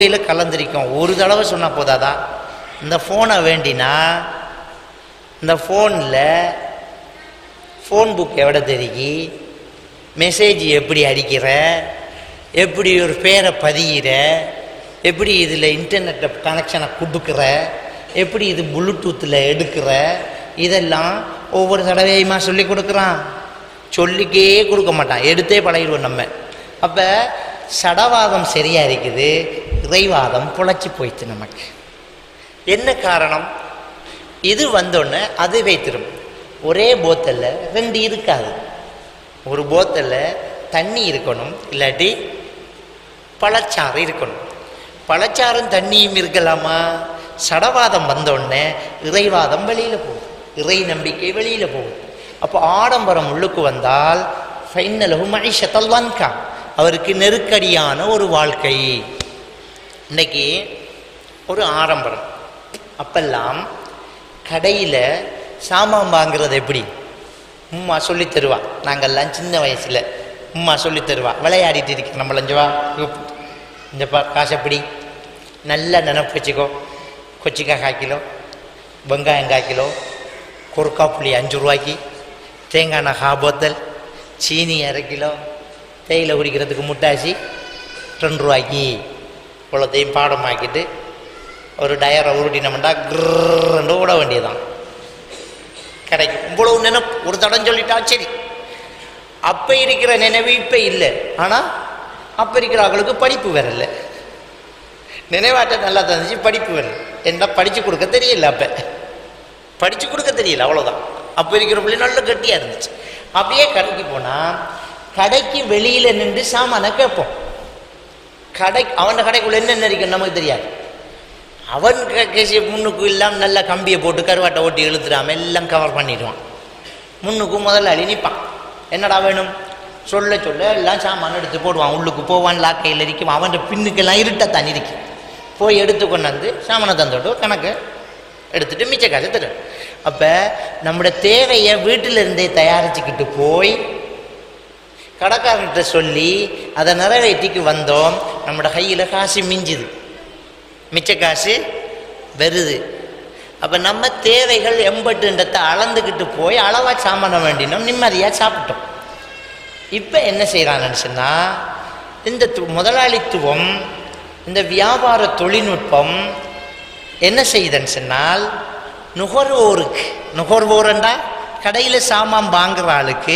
இதில் கலந்திருக்கும் ஒரு தடவை சொன்னால் போதாதா இந்த ஃபோனை வேண்டினா இந்த ஃபோனில் ஃபோன் புக் எவ்வளோ தெரிக்கி மெசேஜ் எப்படி அடிக்கிற எப்படி ஒரு பேரை பதிகிற எப்படி இதில் இன்டர்நெட்டை கனெக்ஷனை கொடுக்குற எப்படி இது ப்ளூடூத்தில் எடுக்கிற இதெல்லாம் ஒவ்வொரு தடவையுமா சொல்லி கொடுக்குறான் சொல்லிக்கே கொடுக்க மாட்டான் எடுத்தே பழகிடுவோம் நம்ம அப்போ சடவாதம் சரியாக இருக்குது இறைவாதம் புழைச்சி போயிடுச்சு நமக்கு என்ன காரணம் இது வந்தோடனே அது வைத்திரும் ஒரே போத்தலில் ரெண்டு இருக்காது ஒரு போத்தலில் தண்ணி இருக்கணும் இல்லாட்டி பழச்சாறு இருக்கணும் பழச்சாறும் தண்ணியும் இருக்கலாமா சடவாதம் வந்தோடனே இறைவாதம் வெளியில் போகும் இறை நம்பிக்கை வெளியில் போகும் அப்போ ஆடம்பரம் உள்ளுக்கு வந்தால் ஃபைனலகு மகிஷத்தல் வன்கா அவருக்கு நெருக்கடியான ஒரு வாழ்க்கை இன்னைக்கு ஒரு ஆடம்பரம் அப்பெல்லாம் கடையில் சாமான் வாங்குறது எப்படி உம்மா சொல்லி தருவா நாங்கள்லாம் சின்ன வயசில் உம்மா சொல்லி தருவா விளையாடிட்டு இருக்கேன் நம்மளஞ்சவா இந்த பா காசை பிடி நல்லா நினப்பு வச்சுக்கோ கொச்சிக்காய் கால் கிலோ வெங்காயம் கால் கிலோ குறுக்கா புளி அஞ்சு ரூபாய்க்கு தேங்காய் எண்ணெய் ஹா போத்தல் சீனி அரை கிலோ தேயிலை குடிக்கிறதுக்கு முட்டாசி ரெண்டு ரூபாய்க்கு இவ்வளோத்தையும் பாடமாக்கிட்டு ஒரு டயரை உருட்டினோம்னா கிரன்னு ஓட வேண்டியதுதான் கிடைக்கும் இவ்வளவு நினைப்பு ஒரு தடம் சொல்லிட்டா சரி அப்ப இருக்கிற நினைவு இப்ப இல்லை ஆனா அப்ப இருக்கிற ஆளுக்கு படிப்பு வரல நினைவாட்டம் நல்லா தந்துச்சு படிப்பு வரல என்ன படிச்சு கொடுக்க தெரியல அப்ப படிச்சு கொடுக்க தெரியல அவ்வளவுதான் அப்ப இருக்கிற பிள்ளை நல்ல கட்டியா இருந்துச்சு அப்படியே கடைக்கு போனா கடைக்கு வெளியில நின்று சாமானை கேட்போம் கடை அவன் கடைக்குள்ள என்னென்ன இருக்கு நமக்கு தெரியாது அவன் கேசி முன்னுக்கு இல்லாமல் நல்ல கம்பியை போட்டு கருவாட்டை ஓட்டி இழுத்துடாம எல்லாம் கவர் பண்ணிடுவான் முன்னுக்கு முதல்ல அழி நிற்பான் என்னடா வேணும் சொல்ல சொல்ல எல்லாம் சாமான் எடுத்து போடுவான் உள்ளுக்கு போவான் லாக்கையில் இருக்கும் அவன் பின்னுக்கெல்லாம் இருட்டத்தான் இருக்கும் போய் எடுத்து கொண்டாந்து சாமானை தந்துட்டு கணக்கு எடுத்துட்டு மிச்ச காசு தரு அப்போ நம்முடைய தேவையை வீட்டில் இருந்தே தயாரிச்சுக்கிட்டு போய் கடைக்காரன்கிட்ட சொல்லி அதை நிறைவேற்றிக்கு வந்தோம் நம்மளோட கையில் காசு மிஞ்சுது மிச்ச காசு வருது அப்போ நம்ம தேவைகள் எம்பட்டுன்றதை அளந்துக்கிட்டு போய் அளவாக சாமான வேண்டினோம் நிம்மதியாக சாப்பிட்டோம் இப்போ என்ன செய்கிறான்னு சொன்னால் இந்த து- முதலாளித்துவம் இந்த வியாபார தொழில்நுட்பம் என்ன செய்யுதுன்னு சொன்னால் நுகர்வோருக்கு நுகர்வோரண்டா கடையில் சாமான் வாங்குற ஆளுக்கு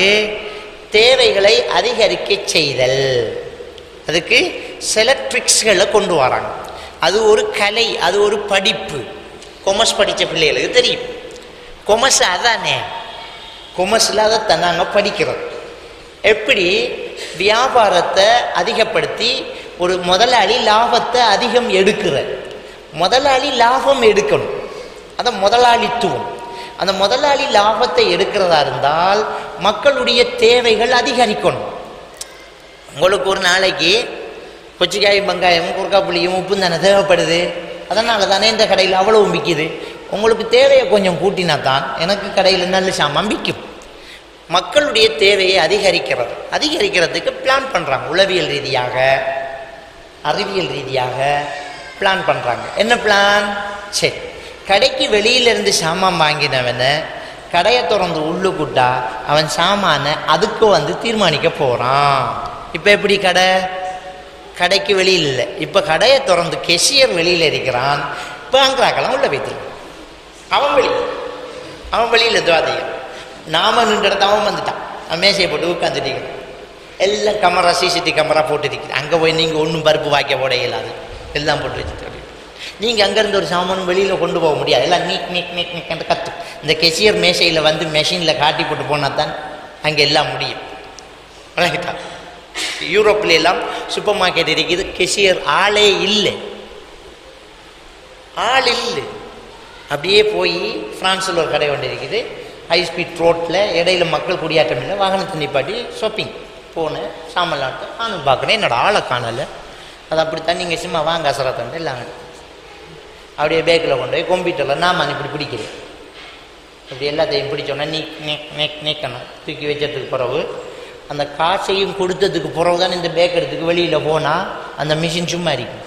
தேவைகளை அதிகரிக்க செய்தல் அதுக்கு சில ட்ரிக்ஸ்களை கொண்டு வராங்க அது ஒரு கலை அது ஒரு படிப்பு கொமர்ஸ் படித்த பிள்ளைகளுக்கு தெரியும் கொமர்ஸ் அதானே கொமர்ஸில் அதை நாங்கள் படிக்கிறோம் எப்படி வியாபாரத்தை அதிகப்படுத்தி ஒரு முதலாளி லாபத்தை அதிகம் எடுக்கிற முதலாளி லாபம் எடுக்கணும் அதான் முதலாளித்துவம் அந்த முதலாளி லாபத்தை எடுக்கிறதா இருந்தால் மக்களுடைய தேவைகள் அதிகரிக்கணும் உங்களுக்கு ஒரு நாளைக்கு கொச்சிக்காயும் வெங்காயமும் குறுக்காப்புளியும் உப்பும் தானே தேவைப்படுது அதனால தானே இந்த கடையில் அவ்வளவு விற்கிது உங்களுக்கு தேவையை கொஞ்சம் கூட்டினா தான் எனக்கு கடையில் நல்ல சாமான் விற்கும் மக்களுடைய தேவையை அதிகரிக்கிறது அதிகரிக்கிறதுக்கு பிளான் பண்ணுறாங்க உளவியல் ரீதியாக அறிவியல் ரீதியாக பிளான் பண்ணுறாங்க என்ன பிளான் சரி கடைக்கு வெளியிலேருந்து சாமான் வாங்கினவனை கடையை திறந்து உள்ளுக்குட்டா அவன் சாமானை அதுக்கு வந்து தீர்மானிக்க போகிறான் இப்போ எப்படி கடை கடைக்கு வெளியில் இல்லை இப்போ கடையை திறந்து கெஷியர் வெளியில் இருக்கிறான் பேங்க்ராக்கெல்லாம் உள்ள வைத்திருக்கான் அவன் வெளியில் அவன் வெளியில் துவாதையம் நாம நின்ற இடத்த அவன் வந்துட்டான் அவன் மேசையை போட்டு உட்காந்துட்டு எல்லாம் கேமரா சிசிடிவி கேமரா போட்டுருக்குது அங்கே போய் நீங்கள் ஒன்றும் பருப்பு வாய்க்க போட இயலாது எல்லாம் போட்டு வச்சுட்டு நீங்கள் அங்கேருந்து ஒரு சாமான் வெளியில் கொண்டு போக முடியாது எல்லாம் நீக் நீக் நீக் நீக் கத்து இந்த கெசியர் மேசையில் வந்து மெஷினில் காட்டி போட்டு போனால் தான் அங்கே எல்லாம் முடியும் விளங்கிட்டா யூரோப்ல எல்லாம் சூப்பர் மார்க்கெட் இருக்குது கெசியர் ஆளே இல்லை ஆள் இல்லை அப்படியே போய் ஃப்ரான்ஸில் ஒரு கடை ஒன்று இருக்குது ஹை ஸ்பீட் ரோட்டில் இடையில மக்கள் குடியாட்டம் இல்லை வாகனத்தை நிப்பாட்டி ஷாப்பிங் போனேன் சாமலாட்டு நானும் பார்க்குறேன் என்னோட ஆளை காணலை அது அப்படித்தான் நீங்கள் சும்மா வாங்க அசரத்தண்டு இல்லாங்க அப்படியே பேக்கில் கொண்டு போய் கம்ப்யூட்டரில் நான் இப்படி பிடிக்கிறேன் இப்படி எல்லாத்தையும் பிடிச்சோன்னா நீ நீக் நீக் நீக்கணும் தூக்கி வச்சதுக்கு பிறகு அந்த காசையும் கொடுத்ததுக்கு பிறகு தான் இந்த பேக் எடுத்துக்கு வெளியில் போனால் அந்த மிஷின் சும்மா இருக்கும்